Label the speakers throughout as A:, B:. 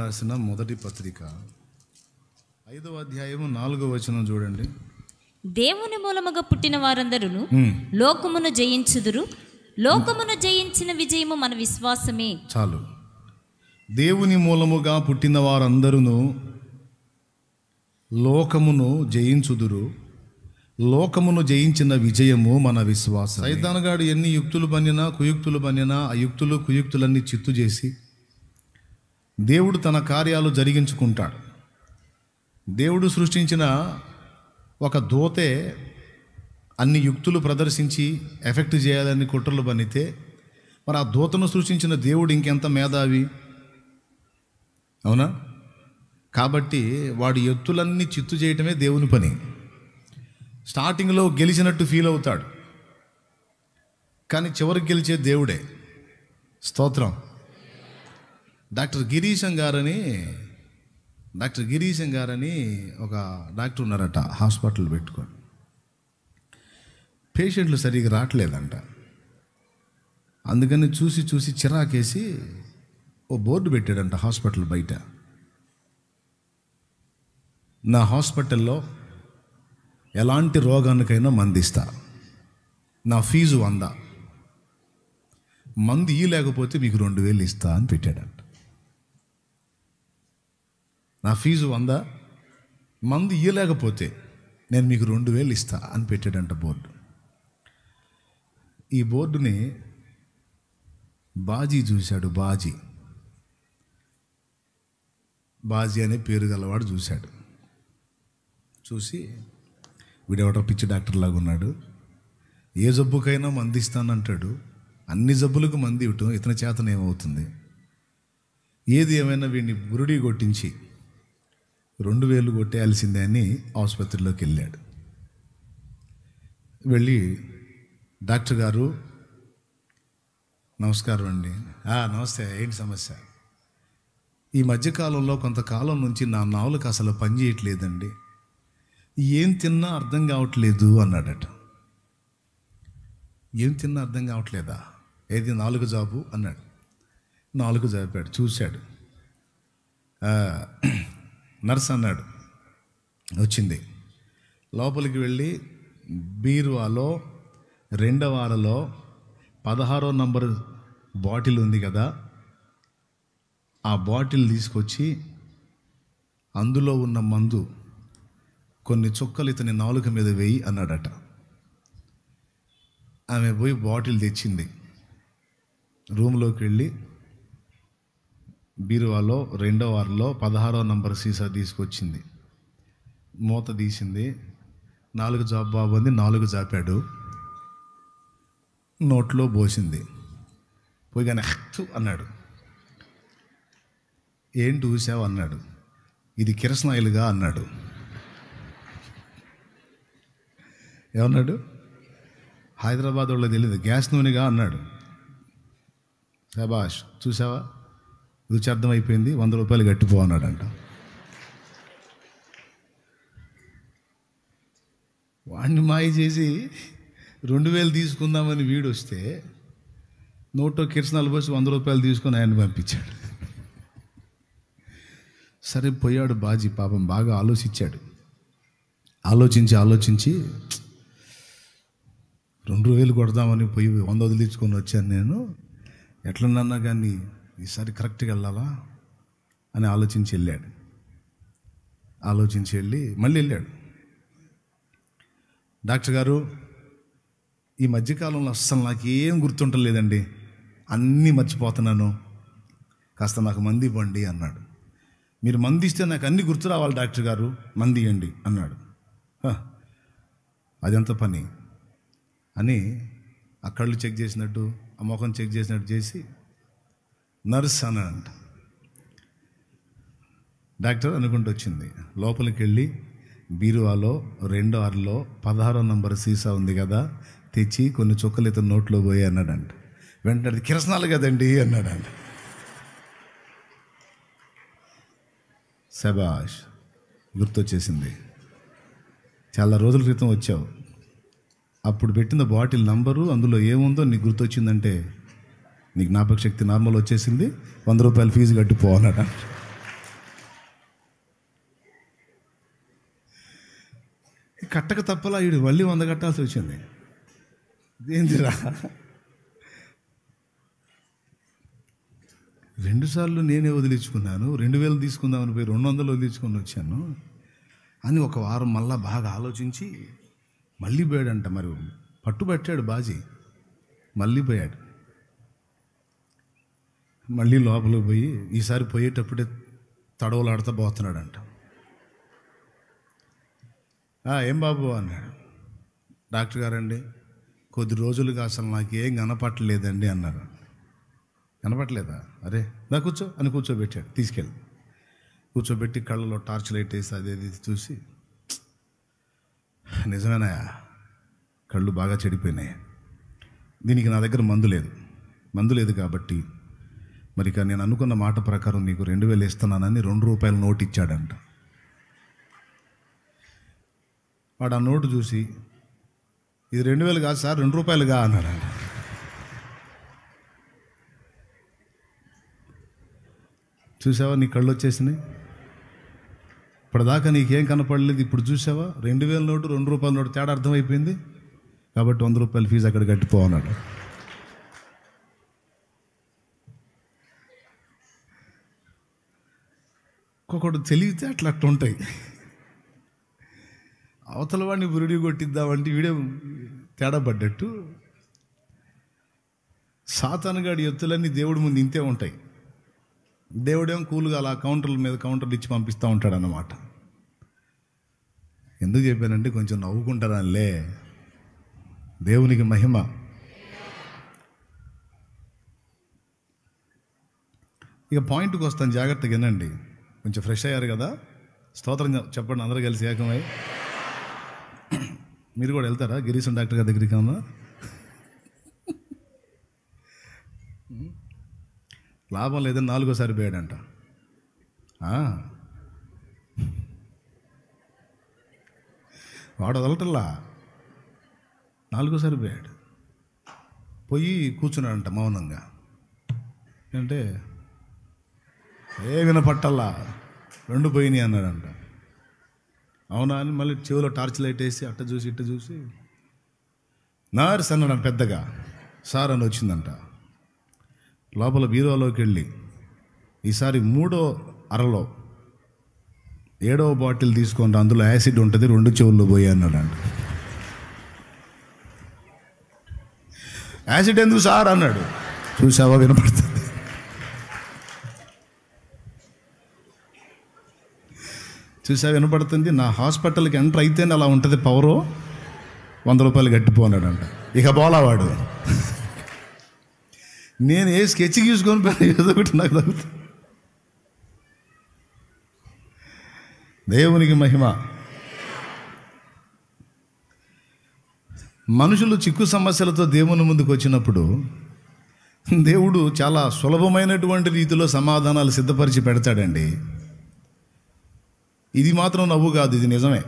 A: రాసిన మొదటి పత్రిక ఐదవ అధ్యాయము నాలుగవ వచనం చూడండి
B: దేవుని మూలముగా పుట్టిన వారందరూ
A: ఉమ్,
B: లోకమును జయించుదురు లోకమును జయించిన విజయము మన విశ్వాసమే
A: చాలు దేవుని మూలముగా పుట్టిన వారందరూ లోకమును జయించుదురు లోకమును జయించిన విజయము మన విశ్వాసం సైతానగాడు ఎన్ని యుక్తులు పన్నినా కుయుక్తులు పన్నినా ఆ యుక్తులు కుయుక్తులన్నీ చిత్తు చేసి దేవుడు తన కార్యాలు జరిగించుకుంటాడు దేవుడు సృష్టించిన ఒక దోతే అన్ని యుక్తులు ప్రదర్శించి ఎఫెక్ట్ చేయాలని కుట్రలు పన్నితే మరి ఆ దూతను సృష్టించిన దేవుడు ఇంకెంత మేధావి అవునా కాబట్టి వాడి ఎత్తులన్నీ చిత్తు చేయటమే దేవుని పని స్టార్టింగ్లో గెలిచినట్టు ఫీల్ అవుతాడు కానీ చివరికి గెలిచే దేవుడే స్తోత్రం డాక్టర్ గిరీశం గారని డాక్టర్ గిరీశం గారని ఒక డాక్టర్ ఉన్నారట హాస్పిటల్ పెట్టుకొని పేషెంట్లు సరిగ్గా రావట్లేదంట అందుకని చూసి చూసి చిరాకేసి ఓ బోర్డు పెట్టాడంట హాస్పిటల్ బయట నా హాస్పిటల్లో ఎలాంటి రోగానికైనా మందిస్తా నా ఫీజు వంద మందు ఇయ్యలేకపోతే మీకు రెండు వేలు ఇస్తా అని పెట్టాడంట నా ఫీజు వంద మందు ఇయ్యలేకపోతే నేను మీకు రెండు వేలు ఇస్తా అని పెట్టాడంట బోర్డు ఈ బోర్డుని బాజీ చూశాడు బాజీ బాజీ అనే పేరు గలవాడు చూశాడు చూసి వీడెవడో పిచ్చి డాక్టర్ లాగా ఉన్నాడు ఏ జబ్బుకైనా మంది ఇస్తానంటాడు అన్ని జబ్బులకు మంది ఇవ్వటం ఇతని చేతన ఏమవుతుంది ఏది ఏమైనా వీడిని బురుడి కొట్టించి రెండు వేలు కొట్టేయాల్సిందే అని ఆసుపత్రిలోకి వెళ్ళాడు వెళ్ళి డాక్టర్ గారు నమస్కారం అండి "ఆ, నమస్తే ఏంటి సమస్య ఈ మధ్యకాలంలో కొంతకాలం నుంచి నా నాలుగు అసలు పని చేయట్లేదండి ఏం తిన్నా అర్థం కావట్లేదు అన్నాడట ఏం తిన్నా అర్థం కావట్లేదా ఏది నాలుగు జాబు అన్నాడు నాలుగు జాపాడు చూశాడు "ఆ, నర్స్ అన్నాడు వచ్చింది లోపలికి వెళ్ళి బీరువాలో రెండవ వారలో పదహారో నంబర్ బాటిల్ ఉంది కదా ఆ బాటిల్ తీసుకొచ్చి అందులో ఉన్న మందు కొన్ని చుక్కలు ఇతని నాలుక మీద వేయి అన్నాడట ఆమె పోయి బాటిల్ తెచ్చింది రూమ్లోకి వెళ్ళి బీరువాలో రెండో వారంలో పదహారో నంబర్ సీసా తీసుకొచ్చింది మూత తీసింది నాలుగు జాబ్ బాబు అంది నాలుగు జాపాడు నోట్లో పోసింది పోయి కానీ "హత్తు" అన్నాడు ఏంటి చూసావు అన్నాడు ఇది కిరసనాయిలుగా అన్నాడు ఏమన్నాడు హైదరాబాద్ వాళ్ళకి తెలియదు గ్యాస్ నూనెగా అన్నాడు శబాష్ చూసావా రుచి అర్థమైపోయింది వంద రూపాయలు గట్టిపో అన్నాడంట వాడిని మాయ చేసి రెండు వేలు తీసుకుందామని వీడు వస్తే నోటో కిరసనాలు పోసి వంద రూపాయలు తీసుకొని ఆయన పంపించాడు సరే పోయాడు బాజీ పాపం బాగా ఆలోచించాడు ఆలోచించి ఆలోచించి రెండు వేలు కొడదామని పోయి వంద వదిలించుకొని వచ్చాను నేను ఎట్లన్నా కానీ ఈసారి కరెక్ట్గా వెళ్ళాలా అని ఆలోచించి వెళ్ళాడు ఆలోచించి వెళ్ళి మళ్ళీ వెళ్ళాడు డాక్టర్ గారు ఈ మధ్యకాలంలో అస్సలు నాకు ఏం గుర్తుంటలేదండి అన్నీ మర్చిపోతున్నాను కాస్త నాకు మంది ఇవ్వండి అన్నాడు మీరు మంది ఇస్తే నాకు అన్నీ గుర్తు రావాలి డాక్టర్ గారు మంది ఇవ్వండి అన్నాడు "హ, అదెంత పని అని ఆ కళ్ళు చెక్ చేసినట్టు ఆ ముఖం చెక్ చేసినట్టు చేసి నర్స్ అన్నాడంట డాక్టర్ అనుకుంటూ వచ్చింది లోపలికి వెళ్ళి బీరువాలో రెండో ఆరులో పదహారో నంబర్ సీసా ఉంది కదా తెచ్చి కొన్ని చుక్కలు ఇతను నోట్లో పోయి అన్నాడంట వెంటనే "అది కిరసనాలు కదండి అన్నాడంట శబాష్ గుర్తొచ్చేసింది చాలా రోజుల క్రితం వచ్చావు అప్పుడు పెట్టిన బాటిల్ నంబరు అందులో ఏముందో నీకు గుర్తొచ్చిందంటే నీకు జ్ఞాపక శక్తి నార్మల్ వచ్చేసింది వంద రూపాయల ఫీజు కట్టిపో అన్నాడు కట్టక తప్పలా ఈడు మళ్ళీ వంద కట్టాల్సి వచ్చింది ఏంటిరా రెండుసార్లు నేనే వదిలించుకున్నాను రెండు వేలు తీసుకుందామని పోయి రెండు వందలు వదిలించుకొని వచ్చాను అని ఒక వారం మళ్ళా బాగా ఆలోచించి మళ్ళీ పోయాడంట మరి పట్టుబట్టాడు బాజీ మళ్ళీ పోయాడు మళ్ళీ లోపలికి పోయి ఈసారి పోయేటప్పుడే తడవలాడుతూ పోతున్నాడంట "ఆ, ఏం బాబు అన్నాడు డాక్టర్ గారండి కొద్ది రోజులుగా అసలు నాకేం కనపట్టలేదండి అన్నారు కనపట్లేదా అరే నా కూర్చో అని కూర్చోబెట్టాడు తీసుకెళ్ళి కూర్చోబెట్టి కళ్ళలో టార్చ్ లైట్ వేసి అదేది చూసి నిజమేనాయా కళ్ళు బాగా చెడిపోయినాయి దీనికి నా దగ్గర మందు లేదు మందు లేదు కాబట్టి మరి ఇక నేను అనుకున్న మాట ప్రకారం నీకు రెండు వేలు ఇస్తున్నానని రెండు రూపాయల నోటు ఇచ్చాడంట వాడు ఆ నోటు చూసి ఇది రెండు వేలు కాదు సార్ రెండు రూపాయలుగా అన్నాడంట చూసావా నీ కళ్ళు వచ్చేసినాయి ఇప్పటిదాకా నీకేం కనపడలేదు ఇప్పుడు చూసావా రెండు వేల నోటు రెండు రూపాయల నోటు తేడా అర్థమైపోయింది కాబట్టి వంద రూపాయల ఫీజు అక్కడ కట్టిపో అన్నాడు ఒక్కొక్కడు తెలివితే అట్లా అట్లా ఉంటాయి అవతల వాడిని బురుడి కొట్టిద్దామంటే వీడే తేడా పడ్డట్టు సాతానుగాడి ఎత్తులన్నీ దేవుడి ముందు ఇంతే ఉంటాయి దేవుడేం కూలుగా అలా కౌంటర్ల మీద కౌంటర్లు ఇచ్చి పంపిస్తూ ఉంటాడు అన్నమాట ఎందుకు చెప్పానంటే కొంచెం నవ్వుకుంటారాలే దేవునికి మహిమ ఇక పాయింట్కి వస్తాను జాగ్రత్తగా వినండి కొంచెం ఫ్రెష్ అయ్యారు కదా స్తోత్రం చె- చెప్పండి అందరూ కలిసి ఏకమై మీరు కూడా వెళ్తారా గిరీశం డాక్టర్ గారి దగ్గరికి అమ్మా లాభం లేదని నాలుగోసారి పోయాడంట ఆ. వాడు వదలటల్లా నాలుగోసారి పోయాడు పోయి కూర్చున్నాడంట మౌనంగా అంటే ఏ వినపట్టల్లా రెండు పోయినాయి అన్నాడంట అవునా అని మళ్ళీ చెవిలో టార్చ్ లైట్ వేసి అట్ట చూసి ఇట్ట చూసి నర్స్ అన్నాడు పెద్దగా సార్ అని వచ్చిందంట లోపల బీరోలోకి వెళ్ళి ఈసారి మూడో అరలో ఏడవ బాటిల్ తీసుకొని అందులో యాసిడ్ ఉంటుంది రెండు చెవుల్లో పోయి అన్నాడంట యాసిడ్ ఎందుకు సార్ అన్నాడు చూసావా వినపడుతుంది చూసా వినపడుతుంది నా హాస్పిటల్కి ఎంటర్ అయితేనే అలా ఉంటుంది పవరు వంద రూపాయలు గట్టిపోన్నాడంట ఇక బోలావాడు నేను ఏ స్కెచ్ గీసుకొని పోయినా ఏదో ఒకటి నాకు తగ్గుతుంది దేవునికి మహిమ మనుషులు చిక్కు సమస్యలతో దేవుని ముందుకు వచ్చినప్పుడు దేవుడు చాలా సులభమైనటువంటి రీతిలో సమాధానాలు సిద్ధపరిచి పెడతాడండి ఇది మాత్రం నవ్వు కాదు ఇది నిజమే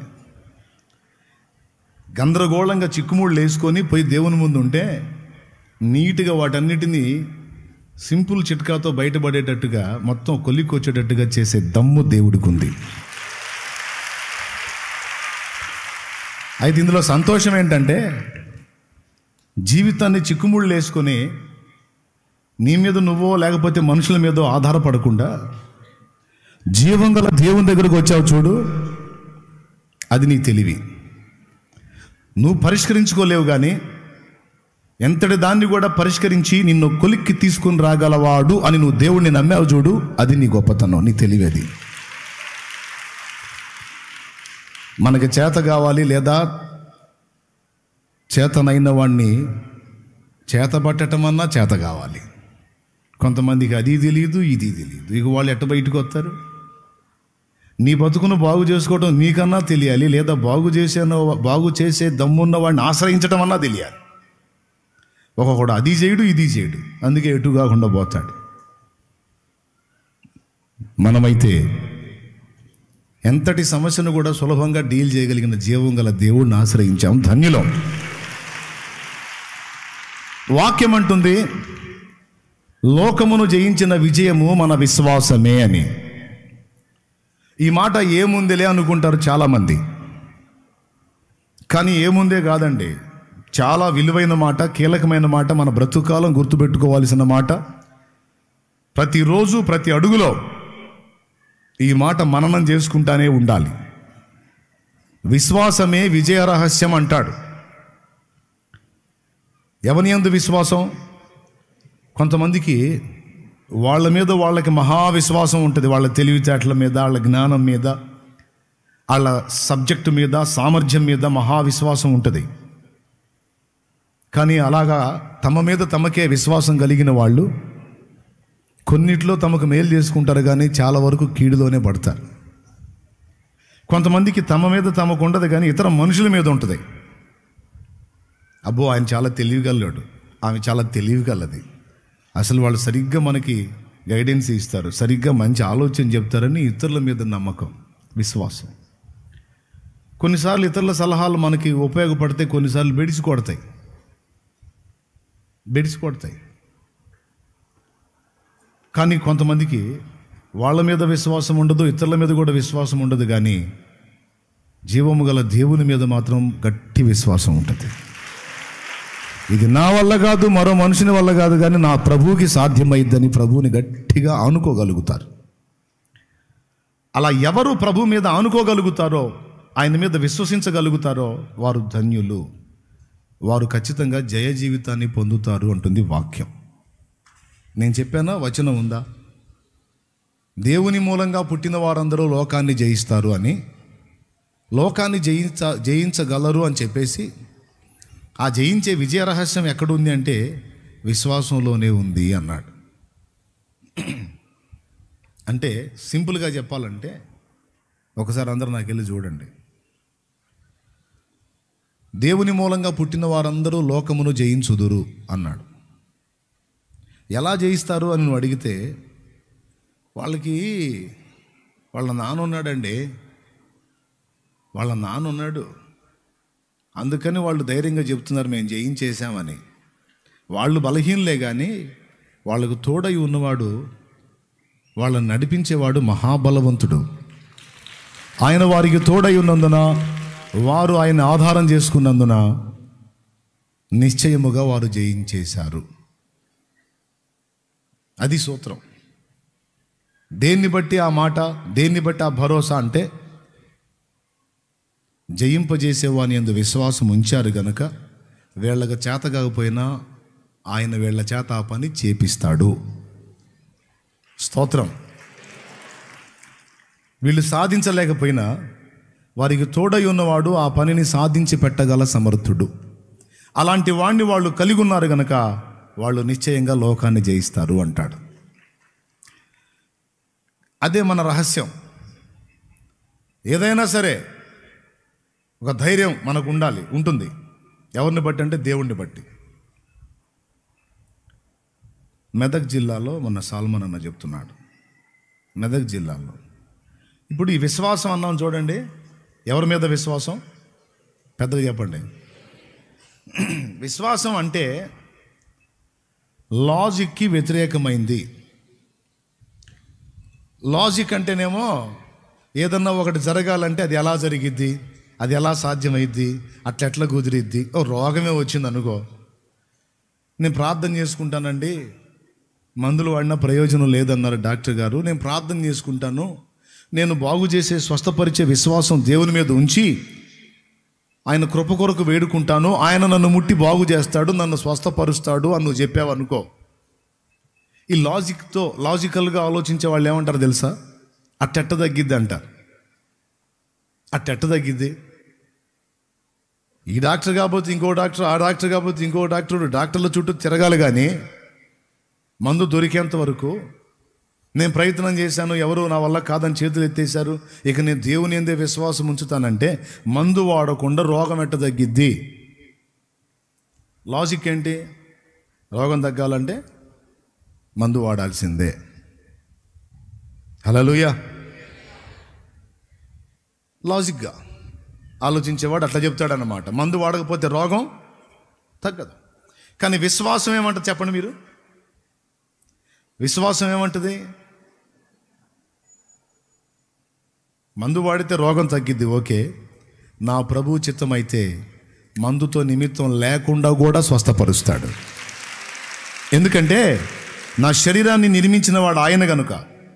A: గందరగోళంగా చిక్కుముళ్ళు వేసుకొని పోయి దేవుని ముందు ఉంటే నీట్గా వాటన్నిటినీ సింపుల్ చిట్కాతో బయటపడేటట్టుగా మొత్తం కొలిక్కొచ్చేటట్టుగా చేసే దమ్ము దేవుడికి ఉంది అయితే ఇందులో సంతోషం ఏంటంటే జీవితాన్ని చిక్కుముళ్ళు వేసుకొని నీ మీద నువ్వో లేకపోతే మనుషుల మీదో ఆధారపడకుండా జీవం గల దేవుని దగ్గరకు వచ్చావు చూడు అది నీ తెలివి నువ్వు పరిష్కరించుకోలేవు కానీ ఎంతటి దాన్ని కూడా పరిష్కరించి నిన్ను కొలిక్కి తీసుకుని రాగలవాడు అని నువ్వు దేవుణ్ణి నమ్మావు చూడు అది నీ గొప్పతనం నీ తెలివి అది మనకి చేత కావాలి లేదా చేతనైన వాణ్ణి చేత పట్టడం అన్నా చేత కావాలి కొంతమందికి అది తెలియదు ఇది తెలియదు ఇక వాళ్ళు ఎట్ట బయటకు వస్తారు నీ బతుకును బాగు చేసుకోవడం నీకన్నా తెలియాలి లేదా బాగు చేసేనో బాగు చేసే దమ్మున్న వాడిని ఆశ్రయించడం అన్నా తెలియాలి ఒక్కొక్కడు అది చేయడు ఇది చేయడు అందుకే ఎటు కాకుండా పోతాడు మనమైతే ఎంతటి సమస్యను కూడా సులభంగా డీల్ చేయగలిగిన జీవం గల దేవుడిని ఆశ్రయించాం ధన్యులం వాక్యం అంటుంది లోకమును జయించిన విజయము మన విశ్వాసమే అని ఈ మాట ఏముందిలే అనుకుంటారు చాలామంది కానీ ఏముందే కాదండి చాలా విలువైన మాట కీలకమైన మాట మన బ్రతుకాలం గుర్తుపెట్టుకోవాల్సిన మాట ప్రతిరోజు ప్రతి అడుగులో ఈ మాట మననం చేసుకుంటానే ఉండాలి విశ్వాసమే విజయ రహస్యం అంటాడు ఎవని ఎందు విశ్వాసం కొంతమందికి వాళ్ళ మీద వాళ్ళకి మహా విశ్వాసం ఉంటుంది వాళ్ళ తెలివితేటల మీద వాళ్ళ జ్ఞానం మీద వాళ్ళ సబ్జెక్టు మీద సామర్థ్యం మీద మహా విశ్వాసం ఉంటుంది కానీ అలాగా తమ మీద తమకే విశ్వాసం కలిగిన వాళ్ళు కొన్నిట్లో తమకు మేలు చేసుకుంటారు కానీ చాలా వరకు కీడులోనే పడతారు కొంతమందికి తమ మీద తమకు ఉండదు కానీ ఇతర మనుషుల మీద ఉంటుంది అబ్బో ఆయన చాలా తెలివిగలడు ఆమె చాలా తెలివిగలది అసలు వాళ్ళు సరిగ్గా మనకి గైడెన్స్ ఇస్తారు సరిగ్గా మంచి ఆలోచన చెప్తారని ఇతరుల మీద నమ్మకం విశ్వాసం కొన్నిసార్లు ఇతరుల సలహాలు మనకి ఉపయోగపడతాయి కొన్నిసార్లు బెడిసి కొడతాయి బెడిసి కొడతాయి కానీ కొంతమందికి వాళ్ళ మీద విశ్వాసం ఉండదు ఇతరుల మీద కూడా విశ్వాసం ఉండదు కానీ జీవము గల దేవుని మీద మాత్రం గట్టి విశ్వాసం ఉంటుంది ఇది నా వల్ల కాదు మరో మనుషుని వల్ల కాదు కానీ నా ప్రభువుకి సాధ్యమైద్దని ప్రభువుని గట్టిగా ఆనుకోగలుగుతారు అలా ఎవరు ప్రభు మీద ఆనుకోగలుగుతారో ఆయన మీద విశ్వసించగలుగుతారో వారు ధన్యులు వారు ఖచ్చితంగా జయ జీవితాన్ని పొందుతారు అంటుంది వాక్యం నేను చెప్పానా వచనం ఉందా దేవుని మూలంగా పుట్టిన వారందరూ లోకాన్ని జయిస్తారు అని లోకాన్ని జయించ జయించగలరు అని చెప్పేసి ఆ జయించే విజయ రహస్యం ఎక్కడుంది అంటే విశ్వాసంలోనే ఉంది అన్నాడు అంటే సింపుల్గా చెప్పాలంటే ఒకసారి అందరూ నాకు వెళ్ళి చూడండి దేవుని మూలంగా పుట్టిన వారందరూ లోకమును జయించుదురు అన్నాడు ఎలా జయిస్తారు అని నువ్వు అడిగితే వాళ్ళకి వాళ్ళ నాన్న ఉన్నాడండి వాళ్ళ నాన్న ఉన్నాడు అందుకని వాళ్ళు ధైర్యంగా చెప్తున్నారు మేము జయించేశామని వాళ్ళు బలహీనలే కానీ వాళ్ళకు తోడై ఉన్నవాడు వాళ్ళని నడిపించేవాడు మహాబలవంతుడు ఆయన వారికి తోడై ఉన్నందున వారు ఆయన ఆధారం చేసుకున్నందున నిశ్చయముగా వారు జయించేశారు అది సూత్రం దేన్ని బట్టి ఆ మాట దేన్ని బట్టి ఆ భరోసా అంటే జయింపజేసేవాని అందు విశ్వాసం ఉంచారు గనుక వీళ్ళకి చేత కాకపోయినా ఆయన వీళ్ళ చేత ఆ పని చేపిస్తాడు స్తోత్రం వీళ్ళు సాధించలేకపోయినా వారికి తోడై ఉన్నవాడు ఆ పనిని సాధించి పెట్టగల సమర్థుడు అలాంటి వాణ్ణి వాళ్ళు కలిగి ఉన్నారు గనక వాళ్ళు నిశ్చయంగా లోకాన్ని జయిస్తారు అంటాడు అదే మన రహస్యం ఏదైనా సరే ఒక ధైర్యం మనకు ఉండాలి ఉంటుంది ఎవరిని బట్టి అంటే దేవుణ్ణి బట్టి మెదక్ జిల్లాలో మొన్న సాల్మన్ అన్న చెప్తున్నాడు మెదక్ జిల్లాలో ఇప్పుడు ఈ విశ్వాసం అన్నాం చూడండి ఎవరి మీద విశ్వాసం పెద్దగా చెప్పండి విశ్వాసం అంటే లాజిక్కి వ్యతిరేకమైంది లాజిక్ అంటేనేమో ఏదన్నా ఒకటి జరగాలంటే అది ఎలా జరిగిద్ది అది ఎలా సాధ్యమైద్ది అట్లా ఎట్లా కుదిరిద్ది ఓ రోగమే వచ్చింది అనుకో నేను ప్రార్థన చేసుకుంటానండి మందులు వాడినా ప్రయోజనం లేదన్నారు డాక్టర్ గారు నేను ప్రార్థన చేసుకుంటాను నేను బాగు చేసే స్వస్థపరిచే విశ్వాసం దేవుని మీద ఉంచి ఆయన కృప కొరకు వేడుకుంటాను ఆయన నన్ను ముట్టి బాగు చేస్తాడు నన్ను స్వస్థపరుస్తాడు అని నువ్వు చెప్పావు అనుకో ఈ లాజిక్తో లాజికల్గా ఆలోచించే వాళ్ళు ఏమంటారు తెలుసా అట్టెట్ట తగ్గిద్ది అంటారు అట్టెట్ట తగ్గిద్ది ఈ డాక్టర్ కాకపోతే ఇంకో డాక్టర్ ఆ డాక్టర్ కాకపోతే ఇంకో డాక్టర్ డాక్టర్ల చుట్టూ తిరగాలి కానీ మందు దొరికేంత వరకు నేను ప్రయత్నం చేశాను ఎవరు నా వల్ల కాదని చేతులు ఎత్తేశారు ఇక నేను దేవుని ఎందే విశ్వాసం ఉంచుతానంటే మందు వాడకుండా రోగం ఎట్ట తగ్గిద్ది లాజిక్ ఏంటి రోగం తగ్గాలంటే మందు వాడాల్సిందే హలోయ లాజిక్గా ఆలోచించేవాడు అట్లా చెప్తాడన్నమాట మందు వాడకపోతే రోగం తగ్గదు కానీ విశ్వాసం ఏమంటుంది చెప్పండి మీరు విశ్వాసం ఏమంటుంది మందు వాడితే రోగం తగ్గిద్ది ఓకే నా ప్రభు చిత్తమైతే మందుతో నిమిత్తం లేకుండా కూడా స్వస్థపరుస్తాడు ఎందుకంటే నా శరీరాన్ని నిర్మించిన వాడు ఆయన గనుక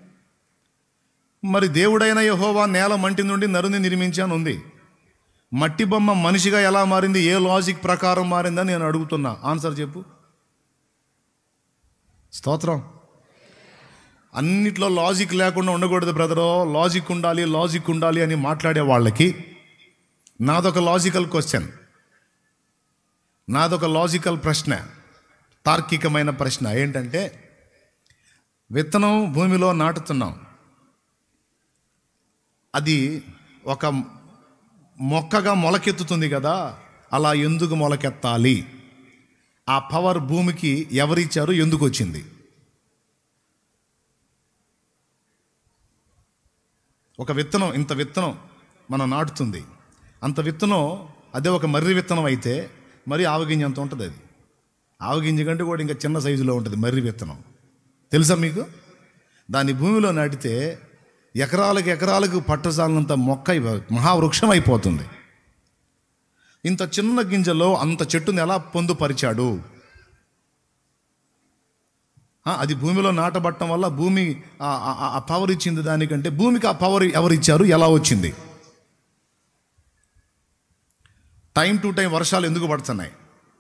A: మరి దేవుడైన యహోవా నేల మంటి నుండి నరుని నిర్మించాను ఉంది మట్టి బొమ్మ మనిషిగా ఎలా మారింది ఏ లాజిక్ ప్రకారం మారిందని నేను అడుగుతున్నా ఆన్సర్ చెప్పు స్తోత్రం అన్నిట్లో లాజిక్ లేకుండా ఉండకూడదు బ్రదరో లాజిక్ ఉండాలి లాజిక్ ఉండాలి అని మాట్లాడే వాళ్ళకి నాదొక లాజికల్ క్వశ్చన్ నాదొక లాజికల్ ప్రశ్న తార్కికమైన ప్రశ్న ఏంటంటే విత్తనం భూమిలో నాటుతున్నాం అది ఒక మొక్కగా మొలకెత్తుతుంది కదా అలా ఎందుకు మొలకెత్తాలి ఆ పవర్ భూమికి ఎవరిచ్చారు ఎందుకు వచ్చింది ఒక విత్తనం ఇంత విత్తనం మనం నాటుతుంది అంత విత్తనం అదే ఒక మర్రి విత్తనం అయితే మరి ఆవగింజ అంత ఉంటుంది అది ఆవగింజ కంటే కూడా ఇంకా చిన్న సైజులో ఉంటుంది మర్రి విత్తనం తెలుసా మీకు దాన్ని భూమిలో నాటితే ఎకరాలకు ఎకరాలకు పట్టజాలనంత మొక్క అయిపో- మహావృక్షం అయిపోతుంది ఇంత చిన్న గింజలో అంత చెట్టుని ఎలా పొందుపరిచాడు ఆ, అది భూమిలో నాటబట్టడం వల్ల భూమి ఆ- ఆ- ఆ పవర్ ఇచ్చింది దానికంటే భూమికి ఆ పవర్ ఎవరు ఇచ్చారు ఎలా వచ్చింది టైం టు టైం వర్షాలు ఎందుకు పడుతున్నాయి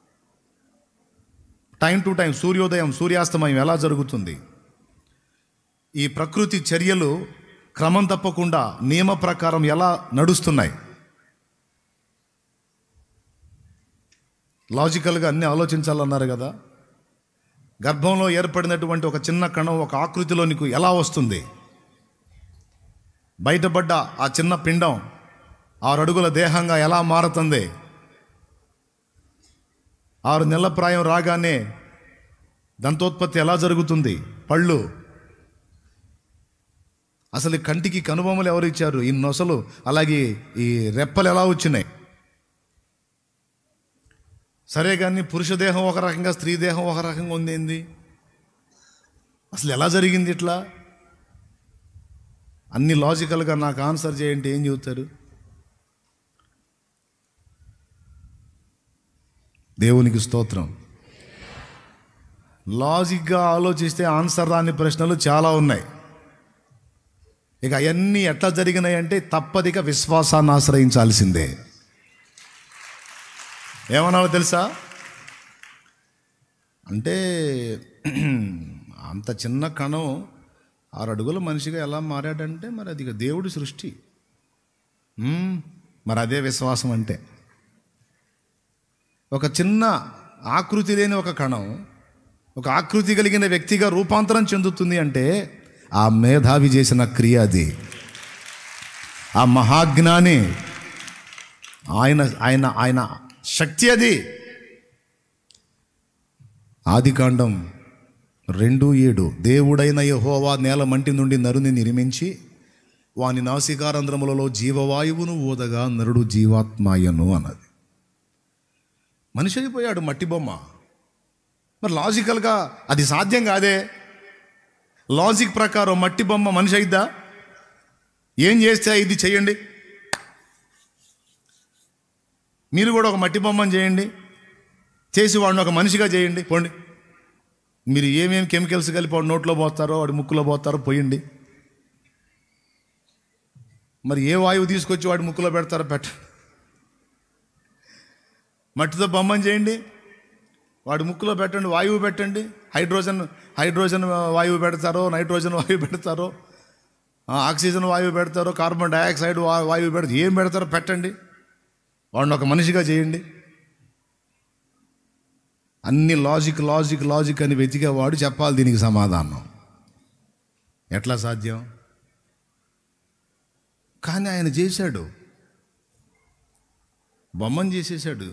A: టైం టు టైం సూర్యోదయం సూర్యాస్తమయం ఎలా జరుగుతుంది ఈ ప్రకృతి చర్యలు క్రమం తప్పకుండా నియమ ప్రకారం ఎలా నడుస్తున్నాయి లాజికల్గా అన్నీ ఆలోచించాలన్నారు కదా గర్భంలో ఏర్పడినటువంటి ఒక చిన్న కణం ఒక ఆకృతిలో నీకు ఎలా వస్తుంది బయటపడ్డ ఆ చిన్న పిండం ఆరు అడుగుల దేహంగా ఎలా మారుతుంది ఆరు నెలల ప్రాయం రాగానే దంతోత్పత్తి ఎలా జరుగుతుంది పళ్ళు అసలు ఈ కంటికి కనుబొమ్మలు ఎవరు ఇచ్చారు ఈ నొసలు అలాగే ఈ రెప్పలు ఎలా వచ్చినాయి సరే కానీ పురుష దేహం ఒక రకంగా స్త్రీ దేహం ఒక రకంగా ఉంది ఏంది అసలు ఎలా జరిగింది ఇట్లా అన్ని లాజికల్గా నాకు ఆన్సర్ చేయండి ఏం చెబుతారు దేవునికి స్తోత్రం లాజిక్గా ఆలోచిస్తే ఆన్సర్ రాని ప్రశ్నలు చాలా ఉన్నాయి ఇక అవన్నీ ఎట్లా జరిగినాయి అంటే తప్పదిక విశ్వాసాన్ని ఆశ్రయించాల్సిందే ఏమన్నావో తెలుసా అంటే అంత చిన్న కణం ఆరు అడుగుల మనిషిగా ఎలా మారాడంటే మరి అది ఇక దేవుడి సృష్టి మ్మ్, మరి అదే విశ్వాసం అంటే ఒక చిన్న ఆకృతి లేని ఒక కణం ఒక ఆకృతి కలిగిన వ్యక్తిగా రూపాంతరం చెందుతుంది అంటే ఆ మేధావి చేసిన క్రియ అది ఆ మహాజ్ఞాని ఆయన ఆయన ఆయన శక్తి అది ఆదికాండం రెండు ఏడు దేవుడైన యెహోవా నేల మంటి నుండి నరుని నిర్మించి వాని నాసికారంధ్రములలో జీవవాయువును ఊదగా నరుడు జీవాత్మాయను అన్నది మనిషి అయిపోయాడు మట్టి బొమ్మ మరి లాజికల్గా అది సాధ్యం కాదే లాజిక్ ప్రకారం మట్టి బొమ్మ మనిషి అయిద్దా ఏం చేస్తే ఇది చేయండి మీరు కూడా ఒక మట్టి బొమ్మను చేయండి చేసి వాడిని ఒక మనిషిగా చేయండి పోండి మీరు ఏమేమి కెమికల్స్ కలిపి వాడు నోట్లో పోతారో వాడి ముక్కులో పోతారో పోయండి మరి ఏ వాయువు తీసుకొచ్చి వాడి ముక్కులో పెడతారో పెట్ట మట్టితో బొమ్మను చేయండి వాడి ముక్కులో పెట్టండి వాయువు పెట్టండి హైడ్రోజన్ హైడ్రోజన్ వాయువు పెడతారో నైట్రోజన్ వాయువు పెడతారో ఆ, ఆక్సిజన్ వాయువు పెడతారో కార్బన్ డయాక్సైడ్ వా- వాయువు పెడతారు ఏం పెడతారో పెట్టండి వాడిని ఒక మనిషిగా చేయండి అన్ని లాజిక్ లాజిక్ లాజిక్ అని వెతికేవాడు చెప్పాలి దీనికి సమాధానం ఎట్లా సాధ్యం కానీ ఆయన చేశాడు బొమ్మను చేసేసాడు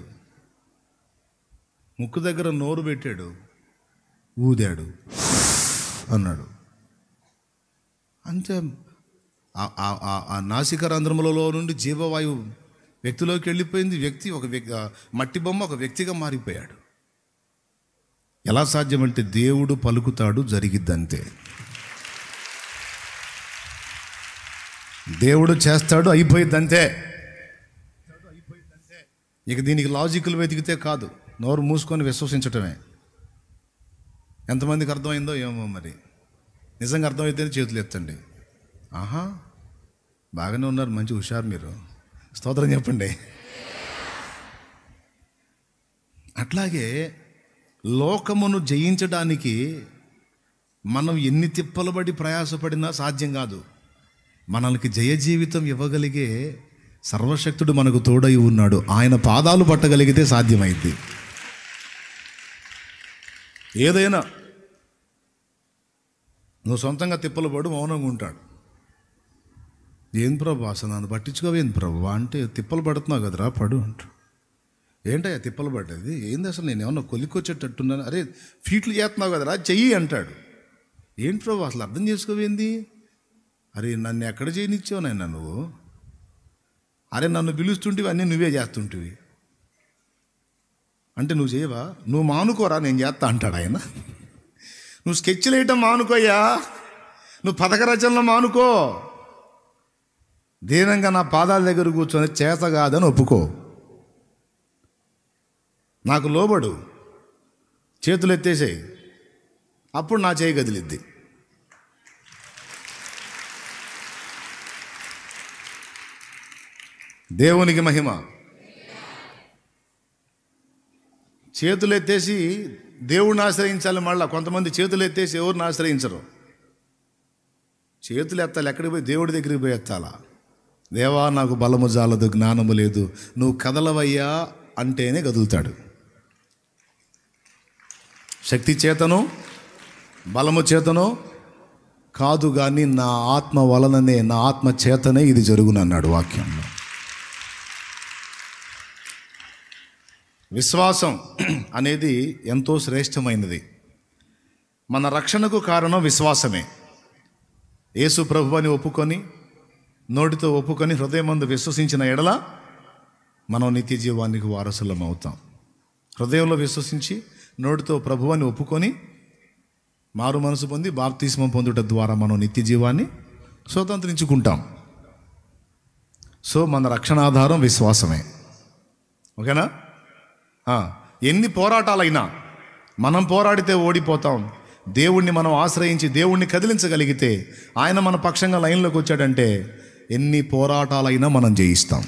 A: ముక్కు దగ్గర నోరు పెట్టాడు ఊదాడు అన్నాడు అంతే ఆ- ఆ- ఆ- ఆ నాసిక రంధ్రములలో నుండి జీవవాయువు వ్యక్తిలోకి వెళ్ళిపోయింది వ్యక్తి ఒక వ్యక్తి ఆ మట్టి బొమ్మ ఒక వ్యక్తిగా మారిపోయాడు ఎలా సాధ్యమంటే దేవుడు పలుకుతాడు జరిగిద్దంతే దేవుడు చేస్తాడు అయిపోయిద్దంతే ఇక దీనికి లాజికల్ వెతికితే కాదు నోరు మూసుకొని విశ్వసించటమే ఎంతమందికి అర్థమైందో ఏమో మరి నిజంగా అర్థమైతేనే చేతులు ఎత్తండి ఆహా బాగానే ఉన్నారు మంచి హుషారు మీరు స్తోత్రం చెప్పండి అట్లాగే లోకమును జయించడానికి మనం ఎన్ని తిప్పలు పడి ప్రయాసపడినా సాధ్యం కాదు మనల్కి జయ జీవితం ఇవ్వగలిగే సర్వశక్తుడు మనకు తోడై ఉన్నాడు ఆయన పాదాలు పట్టగలిగితే సాధ్యమైంది ఏదైనా నువ్వు సొంతంగా తిప్పలు పడు మౌనంగా ఉంటాడు ఏం ప్రభు అసలు నన్ను పట్టించుకోవేంది ప్రభు అంటే తిప్పలు పడుతున్నావు కదరా పడు అంటాడు ఏంటయ్యా తిప్పలు పడ్డది ఏంది అసలు నేను ఏమన్నా కొలికొచ్చేటట్టున్నాను అరే ఫీట్లు చేస్తున్నావు కదరా చెయ్యి అంటాడు ఏంటి ప్రభు అసలు అర్థం చేసుకోవేంది అరే నన్ను ఎక్కడ చేయనిచ్చావు నాయన నువ్వు అరే నన్ను పిలుస్తుంటివి అన్నీ నువ్వే చేస్తుంటివి అంటే నువ్వు చేయవా నువ్వు మానుకోరా నేను చేస్తా అంటాడు ఆయన నువ్వు స్కెచ్లు వేయటం మానుకోయ్యా నువ్వు పథక రచనలో మానుకో దీనంగా నా పాదాల దగ్గర కూర్చొని చేత కాదని ఒప్పుకో నాకు లోబడు చేతులు ఎత్తేసేయి అప్పుడు నా చేయి కదిలిద్ది దేవునికి మహిమ చేతులు ఎత్తేసి దేవుడిని ఆశ్రయించాలి మళ్ళా కొంతమంది చేతులు ఎత్తేసి ఎవరిని ఆశ్రయించరు చేతులు ఎత్తాలి ఎక్కడికి పోయి దేవుడి దగ్గరికి పోయి ఎత్తాలా దేవా నాకు బలము జాలదు జ్ఞానము లేదు నువ్వు కదలవయ్యా అంటేనే కదులుతాడు శక్తి చేతను బలము చేతను కాదు కానీ నా ఆత్మ వలననే నా ఆత్మ చేతనే ఇది జరుగునన్నాడు వాక్యంలో విశ్వాసం అనేది ఎంతో శ్రేష్టమైనది మన రక్షణకు కారణం విశ్వాసమే యేసు ప్రభు అని ఒప్పుకొని నోటితో ఒప్పుకొని హృదయమందు విశ్వసించిన ఎడల మనం నిత్య జీవానికి వారసులం అవుతాం హృదయంలో విశ్వసించి నోటితో ప్రభు అని ఒప్పుకొని మారు మనసు పొంది బాప్తిస్మం పొందుట ద్వారా మనం నిత్య జీవాన్ని స్వతంత్రించుకుంటాం సో మన రక్షణాధారం విశ్వాసమే ఓకేనా ఆ, ఎన్ని పోరాటాలైనా మనం పోరాడితే ఓడిపోతాం దేవుణ్ణి మనం ఆశ్రయించి దేవుణ్ణి కదిలించగలిగితే ఆయన మన పక్షంగా లైన్లోకి వచ్చాడంటే ఎన్ని పోరాటాలైనా మనం జయిస్తాం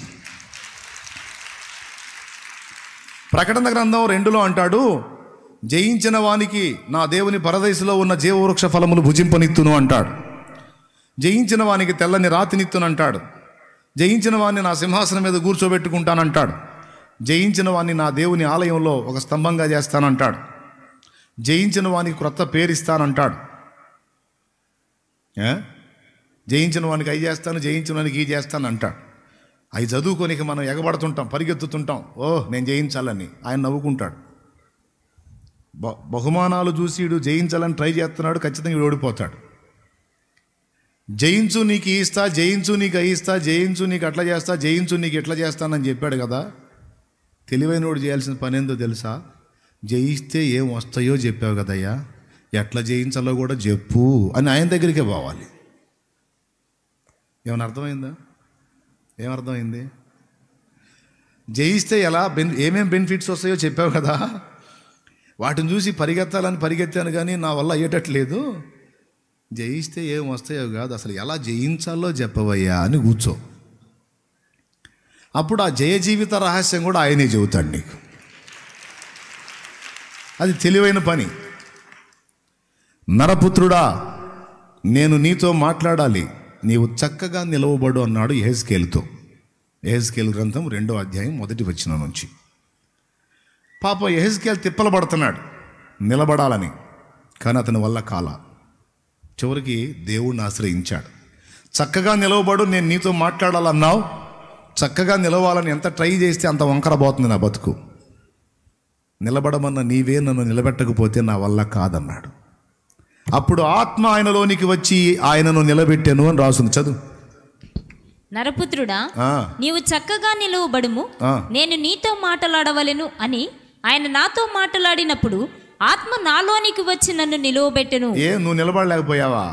A: ప్రకటన గ్రంథం రెండులో అంటాడు జయించిన వానికి నా దేవుని పరదేశంలో ఉన్న జీవవృక్ష ఫలములు భుజింపనిత్తును అంటాడు జయించిన వానికి తెల్లని రాతినిత్తును అంటాడు జయించిన వాడిని నా సింహాసనం మీద కూర్చోబెట్టుకుంటానంటాడు జయించిన వాడిని నా దేవుని ఆలయంలో ఒక స్తంభంగా చేస్తానంటాడు జయించిన వానికి క్రొత్త పేరిస్తానంటాడు ఏ? జయించిన వానికి అవి చేస్తాను జయించిన వానికి ఈ చేస్తాను అంటాడు అవి చదువుకోనికి మనం ఎగబడుతుంటాం పరిగెత్తుతుంటాం ఓ నేను జయించాలని ఆయన నవ్వుకుంటాడు బ- బహుమానాలు చూసి వీడు జయించాలని ట్రై చేస్తున్నాడు ఖచ్చితంగా వీడు ఓడిపోతాడు జయించు నీకు ఈ ఇస్తా జయించు నీకు అయి ఇస్తా జయించు నీకు అట్లా చేస్తా జయించు నీకు ఎట్లా చేస్తానని చెప్పాడు కదా తెలివైనోడు చేయాల్సిన పని ఏందో తెలుసా జయిస్తే ఏం వస్తాయో చెప్పావు కదయ్యా ఎట్లా జయించాలో కూడా చెప్పు అని ఆయన దగ్గరికే పోవాలి ఏమైనా అర్థమైందా ఏమర్థమైంది జయిస్తే ఎలా బెన్ ఏమేం బెనిఫిట్స్ వస్తాయో చెప్పావు కదా వాటిని చూసి పరిగెత్తాలని పరిగెత్తాను కానీ నా వల్ల అయ్యేటట్లేదు జయిస్తే ఏం వస్తాయో కాదు అసలు ఎలా జయించాలో చెప్పవయ్యా అని కూర్చో అప్పుడు ఆ జయ జీవిత రహస్యం కూడా ఆయనే చెబుతాడు నీకు అది తెలివైన పని నరపుత్రుడా నేను నీతో మాట్లాడాలి నీవు చక్కగా నిలవబడు అన్నాడు ఎహెస్కేల్తో ఎహెస్కేల్ గ్రంథం రెండో అధ్యాయం మొదటి వచ్చిన నుంచి పాప ఎహెస్కేల్ తిప్పలు పడుతున్నాడు నిలబడాలని కానీ అతని వల్ల కాల చివరికి దేవుణ్ణి ఆశ్రయించాడు చక్కగా నిలవబడు నేను నీతో మాట్లాడాలన్నావు చక్కగా నిలవాలని ఎంత ట్రై చేస్తే అంత వంకర పోతుంది నా బతుకు నిలబడమన్న నీవే నన్ను నిలబెట్టకపోతే నా వల్ల కాదన్నాడు అప్పుడు ఆత్మ ఆయనలోనికి వచ్చి ఆయనను నిలబెట్టాను అని రాస్తుంది చదువు
B: నరపుత్రుడా
A: ఆ,
B: నీవు చక్కగా నిలువబడుము
A: ఆ.
B: నేను నీతో మాట్లాడవలెను అని ఆయన నాతో మాట్లాడినప్పుడు ఆత్మ నాలోనికి వచ్చి నన్ను నిలువబెట్టెను
A: ఏ నువ్వు నిలబడలేకపోయావా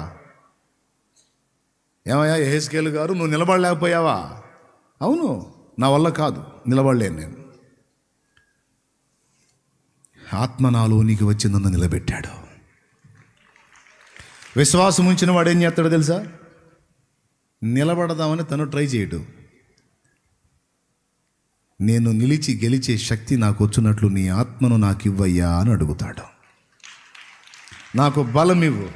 A: ఏమయ్యా ఎహెస్కేల్ గారు నువ్వు నిలబడలేకపోయావా అవును నా వల్ల కాదు నిలబడలేను నేను ఆత్మ నాలోనికి వచ్చి నన్ను నిలబెట్టాడు విశ్వాసం ఉంచిన వాడు ఏం చేస్తాడో తెలుసా నిలబడదామని తను ట్రై చేయడు నేను నిలిచి గెలిచే శక్తి నాకు వచ్చినట్లు నీ ఆత్మను నాకు ఇవ్వయ్యా అని అడుగుతాడు నాకు బలం ఇవ్వు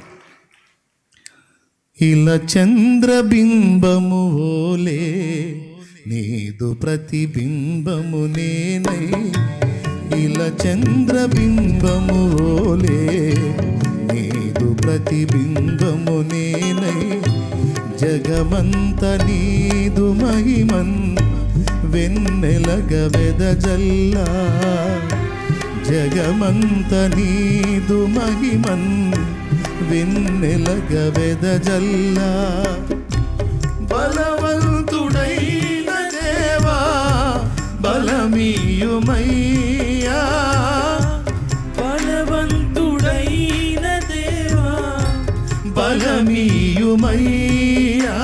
A: ఇలా చంద్రబింబము ఓలే నీదు ప్రతిబింబము నేనై ఇలా చంద్రబింబము ఓలే నీదు ప్రతిబింబము నేనై జగమంత నీదు మహిమన్ వెన్నెలగ వెదజల్లా జగమంత నీదు మహిమన్ వెన్నెలగ వెదజల్లా బలవంతుడైన దేవా బలమీయుమయ్యా
C: బలవంతుడైన దేవా
A: బలమీయుమయ్యా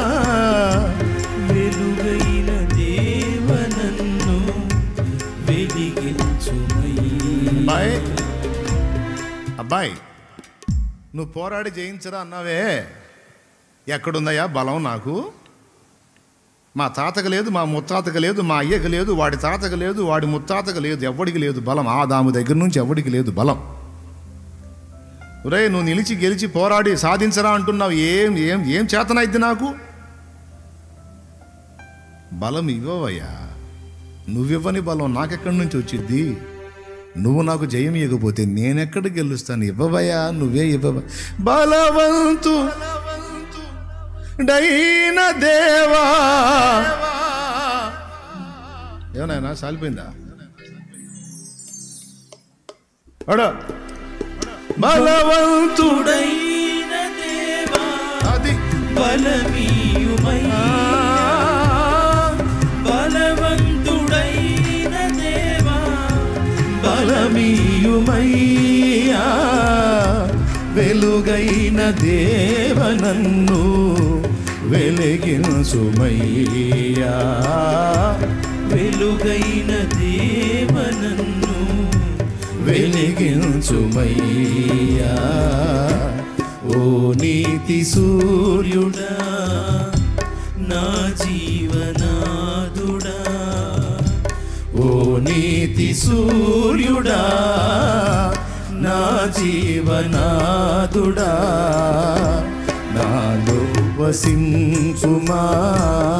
C: వెలుగైన దేవనన్ను వెలిగించుమయ్యా
A: అబ్బాయి అబ్బాయి నువ్వు పోరాడి జయించరా అన్నావే ఎక్కడుందయ్యా బలం నాకు మా తాతకు లేదు మా ముత్తాతకు లేదు మా అయ్యకు లేదు వాడి తాతకు లేదు వాడి ముత్తాతకు లేదు ఎవడికి లేదు బలం ఆ దాము దగ్గర నుంచి ఎవడికి లేదు బలం రే నువ్వు నిలిచి గెలిచి పోరాడి సాధించరా అంటున్నావు ఏం ఏం ఏం చేతనైద్ది నాకు బలం ఇవ్వవయ్యా నువ్వివ్వని బలం నాకెక్కడి నుంచి వచ్చిద్ది నువ్వు నాకు జయం ఇవ్వకపోతే నేనెక్కడికి గెలుస్తాను ఇవ్వవయ్యా నువ్వే ఇవ్వవ బలవంతు డైన దేవా ఏమన్నా సాలిపోయిందా అడ బలవంతు
C: తుడైన దేవా
A: అది
C: బలమీయుమయ్యా బలవంతుడైన దేవా
A: బలమీయుమయ్యా వెలుగైన దేవనన్ను వెలిగించుమయ్యా
C: వెలుగైన దేవనన్ను
A: వెలిగించుమయ్యా ఓ నీతి సూర్యుడా
C: నా జీవనాదుడా
A: ఓ నీతి సూర్యుడా నా జీవనాదుడా నాలో వసించుమా